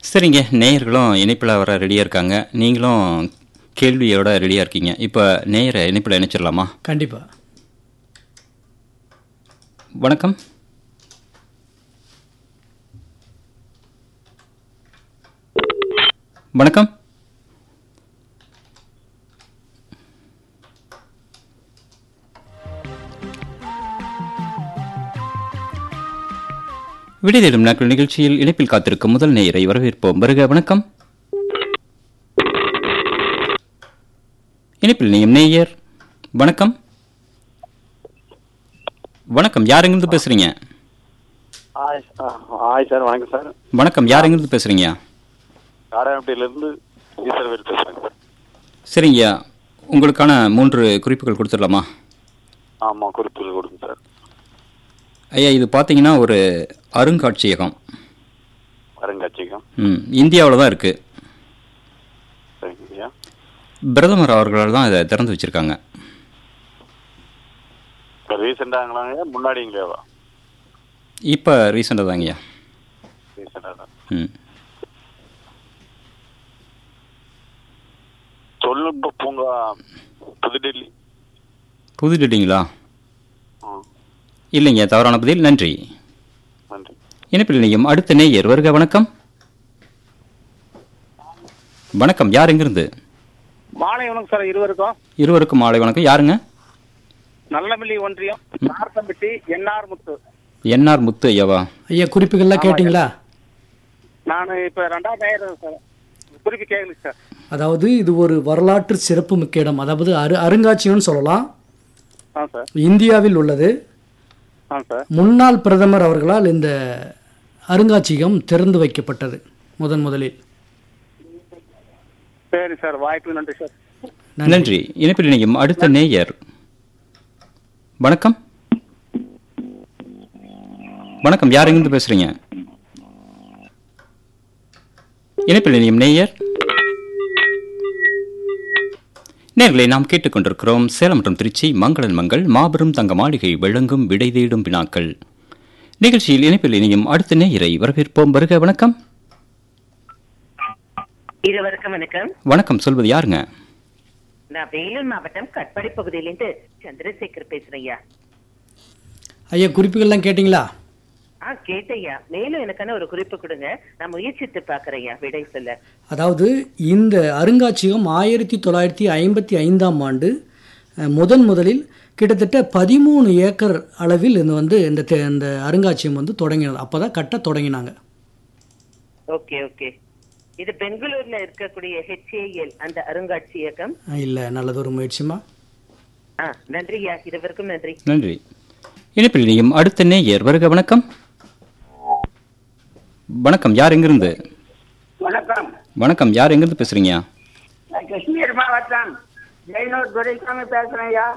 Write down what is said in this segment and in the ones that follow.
சரிங்க நேயர்களும் இணைப்பில் வர ரெடியாக இருக்காங்க நீங்களும் கேள்வியோட ரெடியாக இருக்கீங்க இப்போ நேயரை இணைப்பில் இணைச்சிடலாமா கண்டிப்பா வணக்கம் வணக்கம் விடை தேடும் நாட்கள் நிகழ்ச்சியில் இணைப்பில் காத்திருக்கும் முதல் நேயரை வரவேற்போம் வருக வணக்கம் இணைப்பில் நீயும் நேயர் வணக்கம் வணக்கம் யார் எங்கிருந்து பேசுறீங்க ஹாய் ஹாய் சார் வணக்கம் சார் வணக்கம் யார் எங்கிருந்து பேசுறீங்க காரையாம்பட்டியிலேருந்து ஈஸ்வரவேல் பேசுகிறேங்க சார் சரிங்கய்யா உங்களுக்கான மூன்று குறிப்புகள் கொடுத்துடலாமா ஆமாம் குறிப்புகள் கொடுங்க சார் ஐயா இது பார்த்தீங்கன்னா ஒரு அருங்காட்சியகம் அருங்காட்சியகம் ம் இந்தியாவில் தான் இருக்குது சரிங்க ஐயா பிரதமர் அவர்களால் தான் இதை திறந்து வச்சுருக்காங்க இப்போ ரீசெண்டாங்களாங்க முன்னாடிங்களேவா இப்போ ரீசெண்டாக தாங்கய்யா ரீசெண்டாக தான் ம் தொழில்நுட்ப பூங்கா புதுடெல்லி புதுடில்லிங்களா ஆ இல்லைங்க தவறான பதில் நன்றி நன்றி இணைப்பில் இணையும் அடுத்த நேயர் வருக வணக்கம் வணக்கம் யார் எங்கிருந்து மாலை வணக்கம் சார் இருவருக்கும் இருவருக்கும் மாலை வணக்கம் யாருங்க நல்லமில்லி ஒன்றியம் நார்த்தம்பட்டி என்ஆர் முத்து என்ஆர் முத்து ஐயாவா ஐயா குறிப்புகள்லாம் கேட்டிங்களா நான் இப்ப ரெண்டாவது ஆயிரம் சார் குறிப்பு கேட்கல சார் அதாவது இது ஒரு வரலாற்று சிறப்பு மிக்க இடம் அதாவது அரு அருங்காட்சியகம்னு சொல்லலாம் ஆ சார் இந்தியாவில் உள்ளது ஆ சார் முன்னாள் பிரதமர் அவர்களால் இந்த அருங்காட்சியகம் திறந்து வைக்கப்பட்டது முதன் முதலில் சரி சார் வாய்ப்பு நன்றி சார் நன்றி இணைப்பில் இணையும் அடுத்த நேயர் வணக்கம் வணக்கம் யார் எங்கிருந்து பேசுறீங்க இணைப்பில் இணையும் நேயர் நேர்களை நாம் கேட்டுக்கொண்டிருக்கிறோம் சேலம் மற்றும் திருச்சி மங்களன் மங்கள் மாபெரும் தங்க மாளிகை வழங்கும் விடை தேடும் வினாக்கள் நிகழ்ச்சியில் இணைப்பில் இணையும் அடுத்த நேயரை வரவேற்போம் வருக வணக்கம் இருவருக்கும் வணக்கம் வணக்கம் சொல்வது யாருங்க நான் வேலூர் மாவட்டம் கட்பாடி பகுதியிலிருந்து சந்திரசேகர் பேசுறேன் ஐயா ஐயா குறிப்புகள்லாம் கேட்டிங்களா ஆ கேட்டையா மேலும் எனக்கான ஒரு குறிப்பு கொடுங்க நான் முயற்சித்து பாக்குறேன் ஐயா விடை சொல்ல அதாவது இந்த அருங்காட்சியகம் ஆயிரத்தி தொள்ளாயிரத்தி ஐம்பத்தி ஐந்தாம் ஆண்டு அஹ், முதன் முதலில் கிட்டத்தட்ட பதிமூணு ஏக்கர் அளவில் இந்த வந்து இந்த தெ- இந்த அருங்காட்சியகம் வந்து தொடங்கினது அப்போ தான் கட்ட தொடங்கினாங்க ஓகே ஓகே இது பெங்களூர்ல இருக்கக்கூடிய ஹெச்ஏஎல் அந்த அருங்காட்சியகம் இல்லை நல்லதொரு முயற்சிமா ஆ நன்றி ஐயா இருவருக்கும் நன்றி நன்றி இணைப்பில் இணையும் அடுத்த நேயர் வருக வணக்கம் வணக்கம் யார் எங்கிருந்து வணக்கம் வணக்கம் யார் எங்கிருந்து பேசுறீங்க நான் காஷ்மீர் மாவட்டம் ஜெயனூர் துரைசாமி பேசுறேன் ஐயா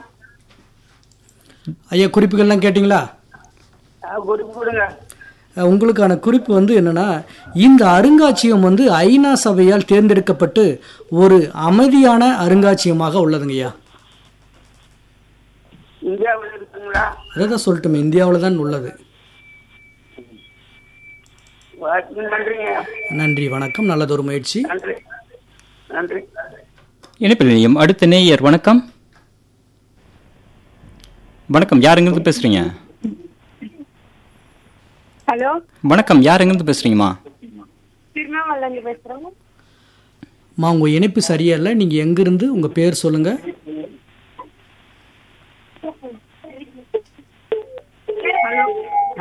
ஐயா குறிப்புகள்லாம் கேட்டிங்களா அஹ் குறிப்பு கொடுங்க அஹ், உங்களுக்கான குறிப்பு வந்து என்னன்னா இந்த அருங்காட்சியகம் வந்து ஐநா சபையால் தேர்ந்தெடுக்கப்பட்டு ஒரு அமைதியான அருங்காட்சியகமாக உள்ளதுங்கய்யா இந்தியாவில் இருக்குங்களா அதை தான் சொல்லட்டுமே இந்தியாவில் தான் உள்ளது வாய்ப்புக்கு நன்றிங்க நன்றி வணக்கம் நல்லதொரு முயற்சி நன்றி நன்றி இணைப்பில் இணையும் அடுத்த நேயர் வணக்கம் வணக்கம் யார் எங்கிருந்து பேசுறீங்க ஹலோ வணக்கம் யார் எங்கிருந்து பேசுறீங்கம்மா திருநாவலேருந்து பேசுறோம் மா உங்கள் இணைப்பு சரியா இல்லை நீங்கள் எங்கேருந்து உங்கள் பேர் சொல்லுங்கள் ஹலோ